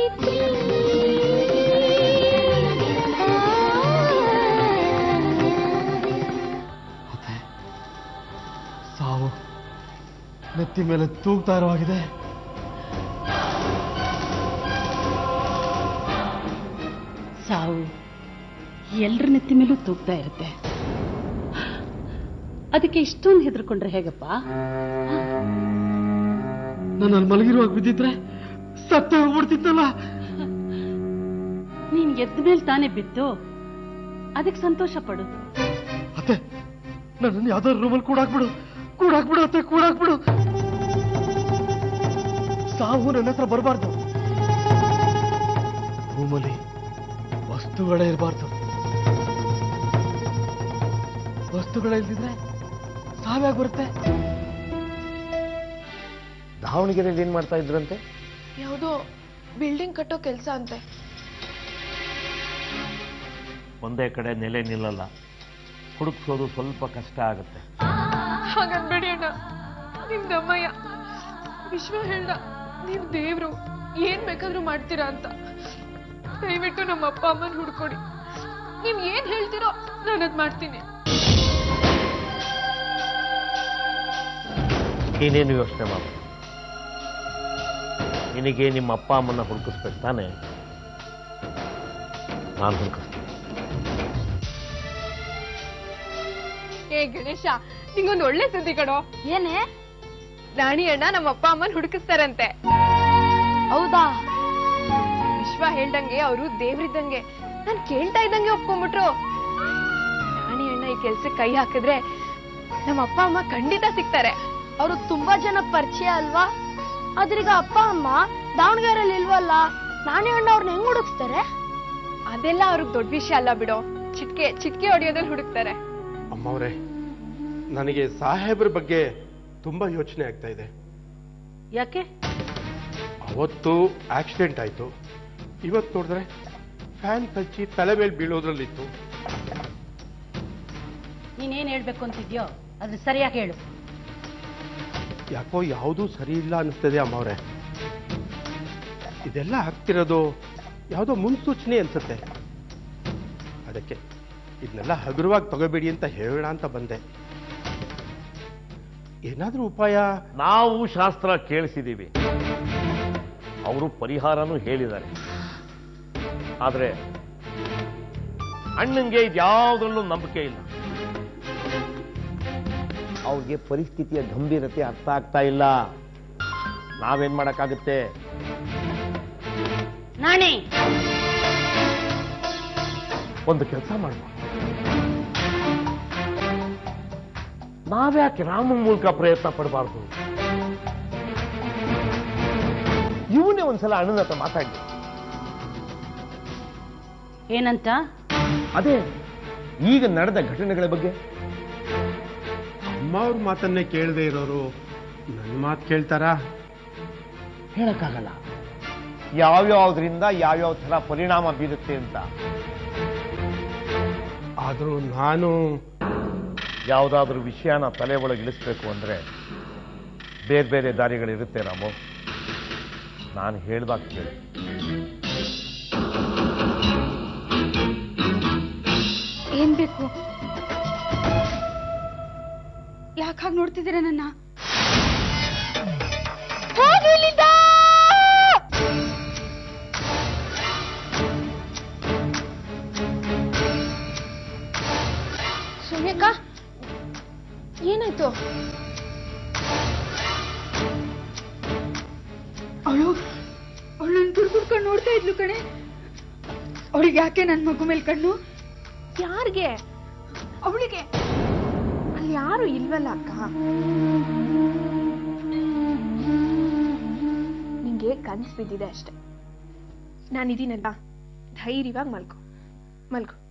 ಸಾವಿತ್ರಿ ಮತ್ತೆ ಸಾವು ನೆತ್ತಿ ಮೇಲೆ ತೂಗ್ತಾ ಇರುವಾಗಿದೆ ಸಾವು ಎಲ್ರ ನೆತ್ತಿ ಮೇಲೂ ತೂಗ್ತಾ ಇರುತ್ತೆ ಅದಕ್ಕೆ ಇಷ್ಟೊಂದು ಹೆದರ್ಕೊಂಡ್ರೆ ಹೇಗಪ್ಪ ನಾನು ಅಲ್ಲಿ ಮಲಗಿರುವಾಗ ಬಿದ್ದಿದ್ರೆ ಸತ್ತ ಹೋಗ್ಬಿಡ್ತಿತ್ತಲ್ಲ ನೀನ್ ಎದ್ದ ಮೇಲೆ ತಾನೇ ಬಿದ್ದು ಅದಕ್ಕೆ ಸಂತೋಷ ಪಡು ಅತ್ತೆ ನನ್ನನ್ನು ಯಾವ್ದಾದ್ರು ರೂಮಲ್ಲಿ ಕೂಡಾಕ್ಬಿಡು ಕೂಡಾಕ್ಬಿಡು ಅತ್ತೆ ಕೂಡಾಕ್ಬಿಡು ಸಾವು ನನ್ನ ಹತ್ರ ಬರಬಾರ್ದು ರೂಮಲ್ಲಿ ವಸ್ತುಗಳೇ ಇರಬಾರ್ದು ವಸ್ತುಗಳೇ ಇಲ್ದಿದ್ರೆ ಸಾವ್ಯಾಗ ಬರುತ್ತೆ ದಾವಣಗೆರೆಯಲ್ಲಿ ಏನ್ ಮಾಡ್ತಾ ಇದ್ರಂತೆ ಯಾವುದೋ ಬಿಲ್ಡಿಂಗ್ ಕಟ್ಟೋ ಕೆಲಸ ಅಂತೆ ಒಂದೇ ಕಡೆ ನೆಲೆ ನಿಲ್ಲಲ್ಲ ಹುಡುಕ್ಸೋದು ಸ್ವಲ್ಪ ಕಷ್ಟ ಆಗುತ್ತೆ ಹಾಗನ್ಬೇಡಿ ಅಣ್ಣ ನಿಮ್ ದಮ್ಮಯ್ಯ ವಿಶ್ವ ಹೇಳ್ದ ನೀವ್ ದೇವ್ರು ಏನ್ ಬೇಕಾದ್ರೂ ಮಾಡ್ತೀರಾ ಅಂತ ದಯವಿಟ್ಟು ನಮ್ಮ ಅಪ್ಪ ಅಮ್ಮನ ಹುಡ್ಕೊಡಿ ನೀವ್ ಏನ್ ಹೇಳ್ತೀರೋ ನಾನು ಅದ್ ಮಾಡ್ತೀನಿ ನೀನೇನು ಯೋಚನೆ ಮಾಡ ನಿನಗೆ ನಿಮ್ಮ ಅಪ್ಪ ಅಮ್ಮನ ಹುಡುಕಿಸ್ಬೇಕು ತಾನೆ ನಾನು ಹುಡುಕಿಸ್ತೀನಿ ಏ ಗಣೇಶ ನಿಂಗೊಂದು ಒಳ್ಳೆ ಸುದ್ದಿ ಕಣೋ ಏನೇ ರಾಣಿ ಅಣ್ಣ ನಮ್ಮ ಅಪ್ಪ ಅಮ್ಮನ ಹುಡುಕಿಸ್ತಾರಂತೆ ಹೌದಾ ವಿಶ್ವ ಹೇಳ್ದಂಗೆ ಅವರು ದೇವ್ರಿದ್ದಂಗೆ ನಾನ್ ಕೇಳ್ತಾ ಇದ್ದಂಗೆ ಒಪ್ಕೊಂಡ್ಬಿಟ್ರು ರಾಣಿ ಅಣ್ಣ ಈ ಕೆಲ್ಸಕ್ಕೆ ಕೈ ಹಾಕಿದ್ರೆ ನಮ್ಮ ಅಪ್ಪ ಅಮ್ಮ ಖಂಡಿತ ಸಿಗ್ತಾರೆ ಅವರು ತುಂಬಾ ಜನ ಪರಿಚಯ ಅಲ್ವಾ ಆದ್ರೀಗ ಅಪ್ಪ ಅಮ್ಮ ದಾವಣಗೆರೆಯಲ್ಲಿ ಇಲ್ವಲ್ಲ ನಾನೇ ಅಣ್ಣ ಅವ್ರನ್ನ ಹೆಂಗ್ ಹುಡುಕ್ತಾರೆ ಅದೆಲ್ಲ ಅವ್ರಿಗೆ ದೊಡ್ಡ ವಿಷಯ ಅಲ್ಲ ಬಿಡೋ ಚಿಟ್ಕೆ ಚಿಟ್ಕೆ ಹೊಡಿಯೋದ್ರಲ್ಲಿ ಹುಡುಕ್ತಾರೆ ಅಮ್ಮವ್ರೆ ನನಗೆ ಸಾಹೇಬ್ರ ಬಗ್ಗೆ ತುಂಬಾ ಯೋಚನೆ ಆಗ್ತಾ ಇದೆ ಯಾಕೆ ಅವತ್ತು ಆಕ್ಸಿಡೆಂಟ್ ಆಯ್ತು ಇವತ್ತು ನೋಡಿದ್ರೆ ಫ್ಯಾನ್ ಕಚ್ಚಿ ತಲೆ ಮೇಲೆ ಬೀಳೋದ್ರಲ್ಲಿತ್ತು ನೀನೇನ್ ಹೇಳ್ಬೇಕು ಅಂತಿದ್ಯೋ ಅದ್ರ ಸರಿಯಾಗಿ ಹೇಳು ಯಾಕೋ ಯಾವುದೂ ಸರಿ ಇಲ್ಲ ಅನಿಸ್ತದೆ ಅಮ್ಮವ್ರೆ ಇದೆಲ್ಲ ಆಗ್ತಿರೋದು ಯಾವುದೋ ಮುನ್ಸೂಚನೆ ಅನ್ಸುತ್ತೆ ಅದಕ್ಕೆ ಇದನ್ನೆಲ್ಲ ಹಗುರವಾಗಿ ತಗೋಬೇಡಿ ಅಂತ ಹೇಳೋಣ ಅಂತ ಬಂದೆ ಏನಾದ್ರೂ ಉಪಾಯ ನಾವು ಶಾಸ್ತ್ರ ಕೇಳಿಸಿದ್ದೀವಿ ಅವರು ಪರಿಹಾರನೂ ಹೇಳಿದ್ದಾರೆ ಆದ್ರೆ ಅಣ್ಣಂಗೆ ಇದ್ಯಾವುದ್ರಲ್ಲೂ ನಂಬಿಕೆ ಇಲ್ಲ ಅವ್ರಿಗೆ ಪರಿಸ್ಥಿತಿಯ ಗಂಭೀರತೆ ಅರ್ಥ ಆಗ್ತಾ ಇಲ್ಲ ನಾವೇನ್ ಮಾಡಕ್ಕಾಗುತ್ತೆ ನಾಣೆ ಒಂದು ಕೆಲಸ ಮಾಡುವ ನಾವ್ಯಾಕೆ ರಾಮನ ಮೂಲಕ ಪ್ರಯತ್ನ ಪಡಬಾರ್ದು ಇವನೇ ಒಂದ್ಸಲ ಅಣ್ಣನ ಹತ್ರ ಮಾತಾಡಿ ಏನಂತ ಅದೇ ಈಗ ನಡೆದ ಘಟನೆಗಳ ಬಗ್ಗೆ ಅಮ್ಮ ಅವ್ರ ಮಾತನ್ನೇ ಕೇಳದೆ ಇರೋರು ನನ್ನ ಮಾತು ಕೇಳ್ತಾರಾ ಹೇಳಕ್ಕಾಗಲ್ಲ ಯಾವ್ಯಾವ್ದ್ರಿಂದ ಯಾವ್ಯಾವ ಥರ ಪರಿಣಾಮ ಬೀರುತ್ತೆ ಅಂತ ಆದ್ರೂ ನಾನು ಯಾವುದಾದ್ರೂ ವಿಷಯನ ತಲೆ ಒಳಗೆ ಇಳಿಸ್ಬೇಕು ಅಂದ್ರೆ ಬೇರೆ ಬೇರೆ ದಾರಿಗಳಿರುತ್ತೆ ರಾಮು ನಾನು ಹೇಳ್ದಾಗ ಕೇಳಿ ಏನ್ ಬೇಕು ಯಾಕೆ ಹಾಗೆ ನೋಡ್ತಿದ್ದೀರಾ ನನ್ನ ಹೋಗು ಇಲ್ಲಿಂದ! ಸೌಮ್ಯಕ್ಕ ಏನಾಯ್ತು ಅವಳು ಅವಳು ನನ್ ಕುರ್ಕುರ್ಕೊಂಡು ನೋಡ್ತಾ ಇದ್ಲು ಕಣೆ ಅವಳಿಗೆ ಯಾಕೆ ನನ್ ಮಗು ಮೇಲೆ ಕಣ್ಣು ಯಾರಿಗೆ ಅವಳಿಗೆ ಅಲ್ಲಿ ಯಾರು ಇಲ್ವಲ್ಲ ಅಕ್ಕ ನಿಂಗೆ ಕನ್ಸ್ ಬಿದ್ದಿದೆ ಅಷ್ಟೆ ನಾನಿದ್ದೀನಲ್ಲ ಧೈರ್ಯವಾಗಿ ಮಲ್ಕೊ ಮಲ್ಕೊ